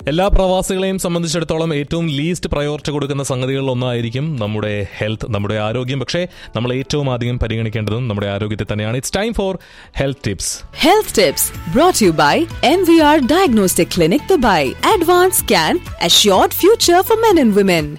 എല്ലാ പ്രവാസികളെയും സംബന്ധിച്ചിടത്തോളം ഏറ്റവും ലീസ്റ്റ് പ്രയോറിറ്റി കൊടുക്കുന്ന സംഗതികളിൽ ഒന്നായിരിക്കും നമ്മുടെ ഹെൽത്ത് നമ്മുടെ ആരോഗ്യം പക്ഷേ നമ്മൾ ഏറ്റവും അധികം പരിഗണിക്കേണ്ടതും നമ്മുടെ ആരോഗ്യത്തെ തന്നെയാണ് it's time for health tips Health tips brought to you by MVR Diagnostic Clinic Dubai. Advanced Scan, assured future for men and women.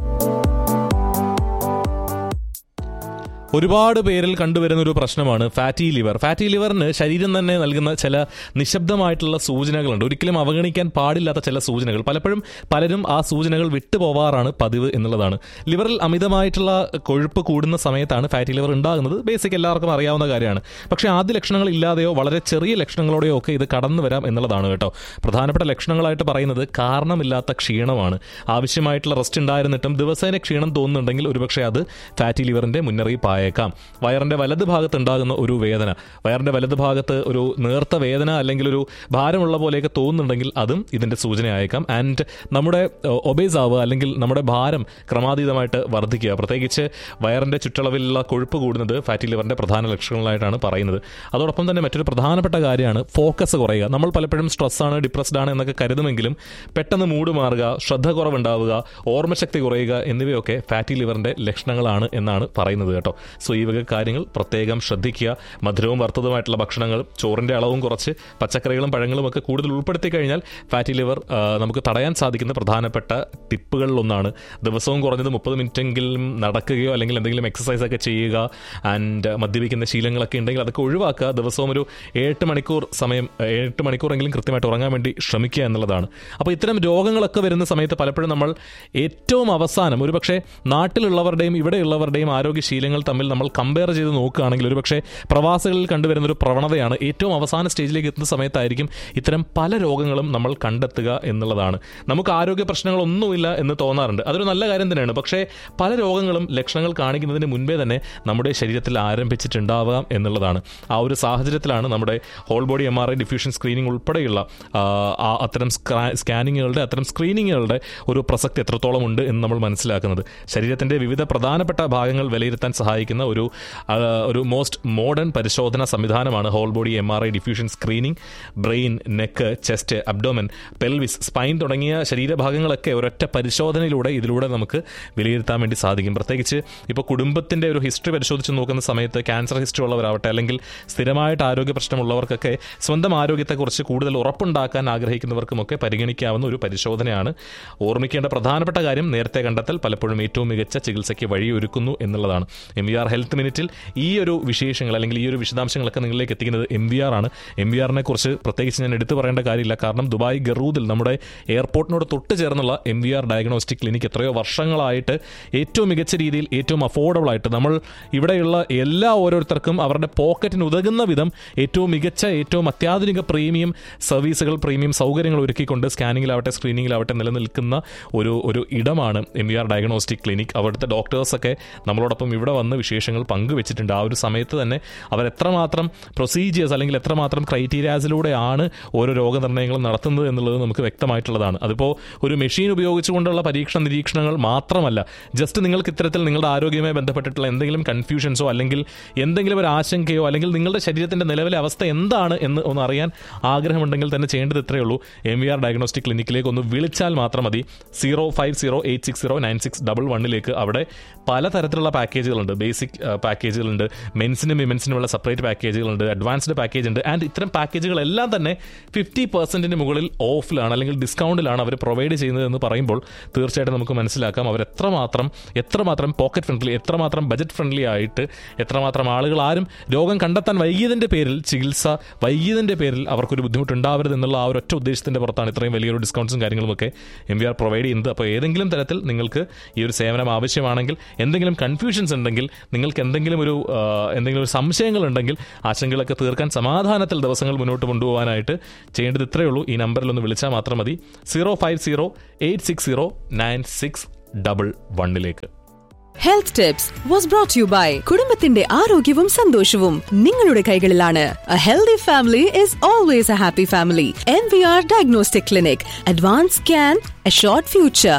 ഒരുപാട് പേരിൽ കണ്ടുവരുന്ന ഒരു പ്രശ്നമാണ് ഫാറ്റി ലിവർ ഫാറ്റി ലിവറിന് ശരീരം തന്നെ നൽകുന്ന ചില നിശബ്ദമായിട്ടുള്ള സൂചനകളുണ്ട് ഒരിക്കലും അവഗണിക്കാൻ പാടില്ലാത്ത ചില സൂചനകൾ പലപ്പോഴും പലരും ആ സൂചനകൾ വിട്ടുപോവാറാണ് പതിവ് എന്നുള്ളതാണ് ലിവറിൽ അമിതമായിട്ടുള്ള കൊഴുപ്പ് കൂടുന്ന സമയത്താണ് ഫാറ്റി ലിവർ ഉണ്ടാകുന്നത് ബേസിക് എല്ലാവർക്കും അറിയാവുന്ന കാര്യമാണ് പക്ഷേ ആദ്യ ലക്ഷണങ്ങൾ ഇല്ലാതെയോ വളരെ ചെറിയ ലക്ഷണങ്ങളോടെയോ ഒക്കെ ഇത് കടന്നു വരാം എന്നുള്ളതാണ് കേട്ടോ പ്രധാനപ്പെട്ട ലക്ഷണങ്ങളായിട്ട് പറയുന്നത് കാരണമില്ലാത്ത ക്ഷീണമാണ് ആവശ്യമായിട്ടുള്ള റെസ്റ്റ് ഉണ്ടായിരുന്നിട്ടും ദിവസേന ക്ഷീണം തോന്നുന്നുണ്ടെങ്കിൽ ഒരുപക്ഷെ അത് ഫാറ്റി ലിവറിന്റെ മുന്നറിയിപ്പായേക്കാം വയറിന്റെ വലത് ഭാഗത്ത് ഉണ്ടാകുന്ന ഒരു വേദന വയറിന്റെ വലത് ഭാഗത്ത് ഒരു നേർത്ത വേദന അല്ലെങ്കിൽ ഒരു ഭാരമുള്ള പോലെയൊക്കെ തോന്നുന്നുണ്ടെങ്കിൽ അതും ഇതിന്റെ സൂചനയായേക്കാം ആൻഡ് നമ്മുടെ ഒബേസ് ആവുക അല്ലെങ്കിൽ നമ്മുടെ ഭാരം ക്രമാതീതമായിട്ട് വർദ്ധിക്കുക പ്രത്യേകിച്ച് വയറിന്റെ ചുറ്റളവിലുള്ള കൊഴുപ്പ് കൂടുന്നത് ഫാറ്റി ലിവറിന്റെ പ്രധാന ലക്ഷണങ്ങളായിട്ടാണ് പറയുന്നത് അതോടൊപ്പം തന്നെ മറ്റൊരു പ്രധാനപ്പെട്ട കാര്യമാണ് ഫോക്കസ് കുറയുക നമ്മൾ പലപ്പോഴും സ്ട്രെസ്സാണ് ഡിപ്രസ്ഡ് ആണ് എന്നൊക്കെ കരുതുമെങ്കിലും പെട്ടെന്ന് മൂഡ് മാറുക ശ്രദ്ധ കുറവുണ്ടാവുക ഓർമ്മശക്തി കുറയുക എന്നിവയൊക്കെ ഫാറ്റി ലിവറിന്റെ ലക്ഷണങ്ങളാണ് എന്നാണ് പറയുന്നത് കേട്ടോ സോ ഈ വക കാര്യങ്ങൾ പ്രത്യേകം ശ്രദ്ധിക്കുക മധുരവും വറുത്തതുമായിട്ടുള്ള ഭക്ഷണങ്ങൾ ചോറിന്റെ അളവും കുറച്ച് പച്ചക്കറികളും പഴങ്ങളും ഒക്കെ കൂടുതൽ ഉൾപ്പെടുത്തി കഴിഞ്ഞാൽ ഫാറ്റി ലിവർ ആ, നമുക്ക് തടയാൻ സാധിക്കുന്ന പ്രധാനപ്പെട്ട ടിപ്പുകളിലൊന്നാണ് ദിവസവും കുറഞ്ഞത് മുപ്പത് മിനിറ്റെങ്കിലും നടക്കുകയോ അല്ലെങ്കിൽ എന്തെങ്കിലും എക്സസൈസ് ഒക്കെ ചെയ്യുക ആൻഡ് മദ്യപിക്കുന്ന ശീലങ്ങളൊക്കെ ഉണ്ടെങ്കിൽ അതൊക്കെ ഒഴിവാക്കുക ദിവസവും ഒരു എട്ട് മണിക്കൂർ സമയം എട്ട് മണിക്കൂറെങ്കിലും കൃത്യമായിട്ട് ഉറങ്ങാൻ വേണ്ടി ശ്രമിക്കുക എന്നുള്ളതാണ് അപ്പോൾ ഇത്തരം രോഗങ്ങളൊക്കെ വരുന്ന സമയത്ത് പലപ്പോഴും നമ്മൾ ഏറ്റവും അവസാനം ഒരുപക്ഷെ നാട്ടിലുള്ളവരുടെയും ഇവിടെയുള്ളവരുടെയും ആരോഗ്യശീലങ്ങൾ തമ്മിൽ നമ്മൾ കമ്പയർ ചെയ്ത് നോക്കുകയാണെങ്കിൽ ഒരുപക്ഷെ പ്രവാസികളിൽ കണ്ടുവരുന്ന ഒരു പ്രവണതയാണ് ഏറ്റവും അവസാന സ്റ്റേജിലേക്ക് എത്തുന്ന സമയത്തായിരിക്കും ഇത്തരം പല രോഗങ്ങളും നമ്മൾ കണ്ടെത്തുക എന്നുള്ളതാണ് നമുക്ക് ആരോഗ്യ പ്രശ്നങ്ങളൊന്നുമില്ല എന്ന് തോന്നാറുണ്ട് അതൊരു നല്ല കാര്യം തന്നെയാണ് പക്ഷേ പല രോഗങ്ങളും ലക്ഷണങ്ങൾ കാണിക്കുന്നതിന് മുൻപേ തന്നെ നമ്മുടെ ശരീരത്തിൽ ആരംഭിച്ചിട്ടുണ്ടാവാം എന്നുള്ളതാണ് ആ ഒരു സാഹചര്യത്തിലാണ് നമ്മുടെ whole body M R I diffusion screening ഉൾപ്പെടെയുള്ള ആ, ആ അത്തരം സ്കാ- സ്കാനിങ്ങുകളുടെ അത്തരം സ്ക്രീനിങ്ങുകളുടെ ഒരു പ്രസക്തി എത്രത്തോളം ഉണ്ട് എന്ന് നമ്മൾ മനസ്സിലാക്കുന്നത് ശരീരത്തിന്റെ വിവിധ പ്രധാനപ്പെട്ട ഭാഗങ്ങൾ വിലയിരുത്താൻ സഹായിക്കുന്ന ഒരു ആ, ഒരു മോസ്റ്റ് മോഡേൺ പരിശോധന സംവിധാനമാണ് whole body M R I diffusion screening brain neck chest abdomen pelvis spine തുടങ്ങിയ ശരീരഭാഗങ്ങളൊക്കെ ഒരൊറ്റ പരിശോധനയിലൂടെ ഇതിലൂടെ നമുക്ക് വിലയിരുത്താൻ വേണ്ടി സാധിക്കും പ്രത്യേകിച്ച് ഇപ്പോൾ കുടുംബത്തിന്റെ ഒരു ഹിസ്റ്ററി പരിശോധിച്ച് നോക്കുന്ന സമയത്ത് ക്യാൻസർ ഹിസ്റ്ററി ഉള്ളവരാവട്ടെ അല്ലെങ്കിൽ സ്ഥിരമായിട്ട് ആരോഗ്യ പ്രശ്നമുള്ളവർക്കൊക്കെ സ്വന്തം ആരോഗ്യത്തെക്കുറിച്ച് കൂടുതൽ ഉറപ്പുണ്ടാക്കാൻ ആഗ്രഹിക്കുന്നവർക്കുമൊക്കെ പരിഗണിക്കാവുന്ന ഒരു പരിശോധനയാണ് ഓർമ്മിക്കേണ്ട പ്രധാനപ്പെട്ട കാര്യം നേരത്തെ കണ്ടെത്തൽ പലപ്പോഴും ഏറ്റവും മികച്ച ചികിത്സയ്ക്ക് വഴിയൊരുക്കുന്നു എന്നുള്ളതാണ് എം വി ആർ ഹെൽത്ത് മിനിറ്റിൽ ഈ ഒരു വിശേഷങ്ങൾ അല്ലെങ്കിൽ ഈ ഒരു വിശദാംശങ്ങളൊക്കെ നിങ്ങളിലേക്ക് എത്തിക്കുന്നത് എം വി ആർ ആണ് എം വി ആറിനെ കുറിച്ച് പ്രത്യേകിച്ച് ഞാൻ എടുത്തു പറയേണ്ട കാര്യമില്ല കാരണം ദുബായ് ഗറൂദിൽ നമ്മുടെ എയർപോർട്ടിനോട് തൊട്ട് ചേർന്നുള്ള M V R diagnostic clinic എത്രയോ വർഷങ്ങളായിട്ട് ഏറ്റവും മികച്ച രീതിയിൽ ഏറ്റവും അഫോർഡബിൾ ആയിട്ട് നമ്മൾ ഇവിടെയുള്ള എല്ലാ ഓരോരുത്തർക്കും അവരുടെ പോക്കറ്റിന് ഉതകുന്ന വിധം ഏറ്റവും മികച്ച ഏറ്റവും അത്യാധുനിക പ്രീമിയം സർവീസുകൾ പ്രീമിയം സൗകര്യങ്ങൾ ഒരുക്കിക്കൊണ്ട് സ്കാനിങ്ങിലാവട്ടെ സ്ക്രീനിങ്ങിലാവട്ടെ നിലനിൽക്കുന്ന ഒരു ഒരു ഇടമാണ് M V R diagnostic clinic അവിടുത്തെ ഡോക്ടേഴ്സൊക്കെ നമ്മളോടൊപ്പം ഇവിടെ വന്ന് വിശേഷങ്ങൾ പങ്കുവെച്ചിട്ടുണ്ട് ആ ഒരു സമയത്ത് തന്നെ അവർ എത്രമാത്രം പ്രൊസീജിയേഴ്സ് അല്ലെങ്കിൽ എത്രമാത്രം ക്രൈറ്റീരിയാസിലൂടെയാണ് ഓരോ രോഗനിർണ്ണയങ്ങളും നടത്തുന്നത് എന്നുള്ളത് നമുക്ക് വ്യക്തമായിട്ടുള്ളതാണ് അതിപ്പോൾ ഒരു മെഷീൻ ഉപയോഗിച്ചുകൊണ്ടുള്ള പരീക്ഷണ നിരീക്ഷണങ്ങൾ മാത്രമല്ല ജസ്റ്റ് നിങ്ങൾക്ക് ഇത്തരത്തിൽ നിങ്ങളുടെ ആരോഗ്യവുമായി ബന്ധപ്പെട്ടിട്ടുള്ള എന്തെങ്കിലും കൺഫ്യൂഷൻസോ അല്ലെങ്കിൽ എന്തെങ്കിലും ഒരു ആശങ്കയോ അല്ലെങ്കിൽ നിങ്ങളുടെ ശരീരത്തിന്റെ നിലവിലെ അവസ്ഥ എന്താണ് എന്ന് ഒന്ന് അറിയാൻ ആഗ്രഹമുണ്ടെങ്കിൽ തന്നെ ചെയ്യേണ്ടത് ഇത്രയേ ഉള്ളൂ എം വി ആർ ഡയഗ്നോസ്റ്റിക് ക്ലിനിക്കിലേക്ക് ഒന്ന് വിളിച്ചാൽ മാത്രം മതി zero five zero eight six zero nine six double വണ്ണിലേക്ക് അവിടെ പലതരത്തിലുള്ള പാക്കേജുകളുണ്ട് ബേസിക് പാക്കേജുകളുണ്ട് മെൻസിനും വിമൻസിനുമുള്ള സെപ്പറേറ്റ് പാക്കേജുകളുണ്ട് അഡ്വാൻസ്ഡ് പാക്കേജ് ഉണ്ട് ആൻഡ് ഇത്തരം പാക്കേജുകളെല്ലാം തന്നെ ഫിഫ്റ്റി പെർസെന്റിന് മുകളിൽ ഓഫിലാണ് അല്ലെങ്കിൽ ഡിസ്കൗണ്ടിലാണ് അവർ പ്രൊവൈഡ് ചെയ്യുന്നത് എന്ന് പറയുമ്പോൾ തീർച്ചയായിട്ടും നമുക്ക് മനസ്സിലാക്കാം അവർ എത്രമാത്രം എത്രമാത്രം പോക്കറ്റ് ഫ്രണ്ട്ലി എത്രമാത്രം ബജറ്റ് ഫ്രണ്ട്ലി ആയിട്ട് എത്രമാത്രം ആളുകൾ ആരും രോഗം കണ്ടെത്താൻ വൈകിയതിന്റെ പേരിൽ ചികിത്സ വൈകിയതിന്റെ പേരിൽ അവർക്കൊരു ബുദ്ധിമുട്ടുണ്ടാവരുത് എന്നുള്ള ആ ഒരു ഒറ്റ ഉദ്ദേശത്തിന്റെ പുറത്താണ് ഇത്രയും വലിയൊരു ഡിസ്കൗണ്ട്സും കാര്യങ്ങളുമൊക്കെ എം വി ആർ പ്രൊവൈഡ് ചെയ്യുന്നത് അപ്പോൾ ഏതെങ്കിലും തരത്തിൽ നിങ്ങൾക്ക് ഈ ഒരു സേവനം ആവശ്യമാണെങ്കിൽ എന്തെങ്കിലും കൺഫ്യൂഷൻസ് ഉണ്ടെങ്കിൽ നിങ്ങൾക്ക് എന്തെങ്കിലും ഒരു ആ, എന്തെങ്കിലും ഒരു സംശയങ്ങൾ ഉണ്ടെങ്കിൽ ആശങ്കകളൊക്കെ തീർക്കാൻ സമാധാനത്തിൽ ദിവസങ്ങൾ മുന്നോട്ട് കൊണ്ടുപോകാനായിട്ട് ചെയ്യേണ്ടത് ഇത്രയേ ഉള്ളൂ ഈ നമ്പറിൽ ഒന്ന് വിളിച്ചാൽ മാത്രം മതി zero five zero eight six zero nine six double വണ്ണിലേക്ക് health tips was brought you by കുടുംബത്തിന്റെ ആരോഗ്യവും സന്തോഷവും നിങ്ങളുടെ കൈകളിലാണ് a healthy family is always a happy family M V R diagnostic clinic advance scan a short future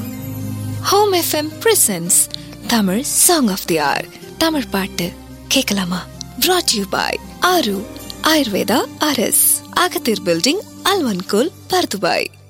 home FM presents Tamil song of the hour Tamil பாட்டு கேட்கலாமா brought you by ஆரு ஆயுர்வேதா அரஸ் அகத்தீர் பில்டிங் அல்வன்கோல் பர்துபாய்